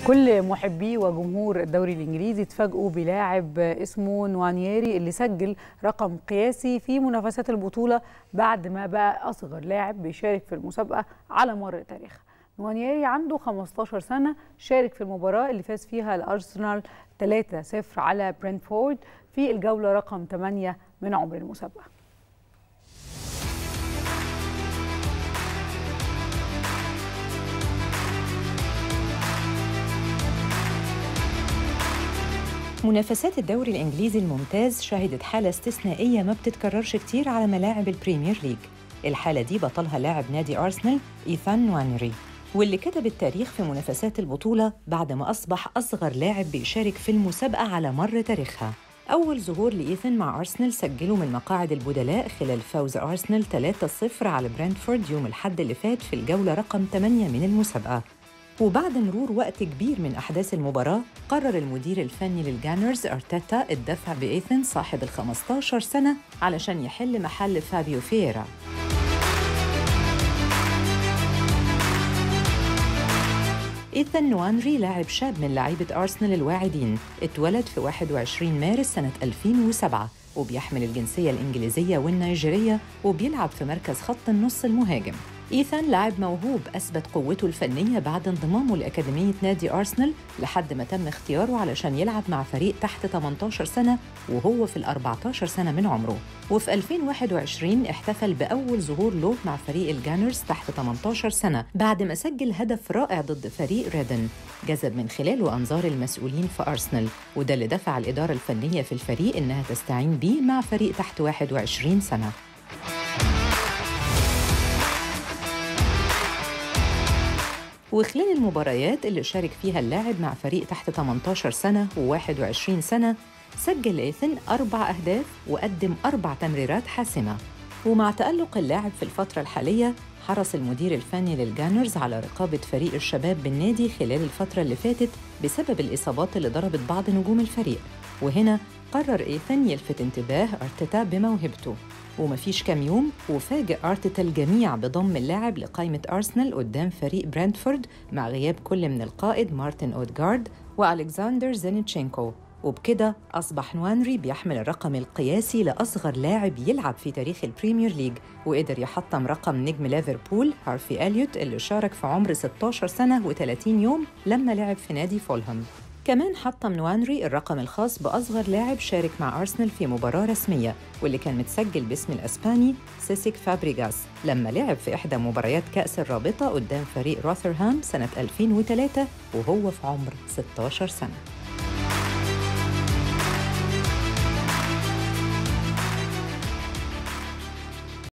كل محبي وجمهور الدوري الانجليزي اتفاجئوا بلاعب اسمه نوانييري اللي سجل رقم قياسي في منافسات البطوله بعد ما بقى اصغر لاعب بيشارك في المسابقه على مر تاريخها. نوانييري عنده 15 سنه شارك في المباراه اللي فاز فيها الارسنال 3-0 على برينتفورد في الجوله رقم 8 من عمر المسابقه. منافسات الدوري الإنجليزي الممتاز شهدت حالة استثنائية ما بتتكررش كتير على ملاعب البريمير ليج الحالة دي بطلها لاعب نادي أرسنال إيثان نوانري واللي كتب التاريخ في منافسات البطولة بعد ما أصبح أصغر لاعب بيشارك في المسابقة على مر تاريخها أول ظهور لإيثن مع أرسنال سجله من مقاعد البدلاء خلال فوز أرسنال 3-0 على برنتفورد يوم الحد اللي فات في الجولة رقم 8 من المسابقة وبعد مرور وقت كبير من أحداث المباراة قرر المدير الفني للجانرز أرتيتا الدفع بإيثن صاحب ال 15 سنة علشان يحل محل فابيو فييرا إيثان نوانري لاعب شاب من لعيبة أرسنال الواعدين اتولد في 21 مارس سنة 2007 وبيحمل الجنسية الإنجليزية والنيجيرية وبيلعب في مركز خط النص المهاجم إيثان لاعب موهوب أثبت قوته الفنية بعد انضمامه لأكاديمية نادي أرسنال لحد ما تم اختياره علشان يلعب مع فريق تحت 18 سنة وهو في ال 14 سنة من عمره وفي 2021 احتفل بأول ظهور له مع فريق الجانرز تحت 18 سنة بعد ما سجل هدف رائع ضد فريق ريدن جذب من خلاله أنظار المسؤولين في أرسنال وده اللي دفع الإدارة الفنية في الفريق إنها تستعين بيه مع فريق تحت 21 سنة وخلال المباريات اللي شارك فيها اللاعب مع فريق تحت 18 سنة و21 سنة سجل إيثن أربع أهداف وقدم أربع تمريرات حاسمة ومع تألق اللاعب في الفترة الحالية حرص المدير الفني للجانرز على رقابة فريق الشباب بالنادي خلال الفترة اللي فاتت بسبب الإصابات اللي ضربت بعض نجوم الفريق وهنا قرر إيثن يلفت انتباه أرتيتا بموهبته ومفيش كام يوم وفاجئ أرتيتا الجميع بضم اللاعب لقائمة أرسنال قدام فريق برنتفورد مع غياب كل من القائد مارتن أودغارد وألكسندر زينيتشينكو وبكده أصبح نوانري بيحمل الرقم القياسي لأصغر لاعب يلعب في تاريخ البريمير ليج وقدر يحطم رقم نجم ليفربول هارفي أليوت اللي شارك في عمر 16 سنة و30 يوم لما لعب في نادي فولهام كمان حطم نوانري الرقم الخاص بأصغر لاعب شارك مع أرسنال في مباراة رسمية واللي كان متسجل باسم الأسباني سيسيك فابريغاس لما لعب في إحدى مباريات كأس الرابطة قدام فريق روثرهام سنة 2003 وهو في عمر 16 سنة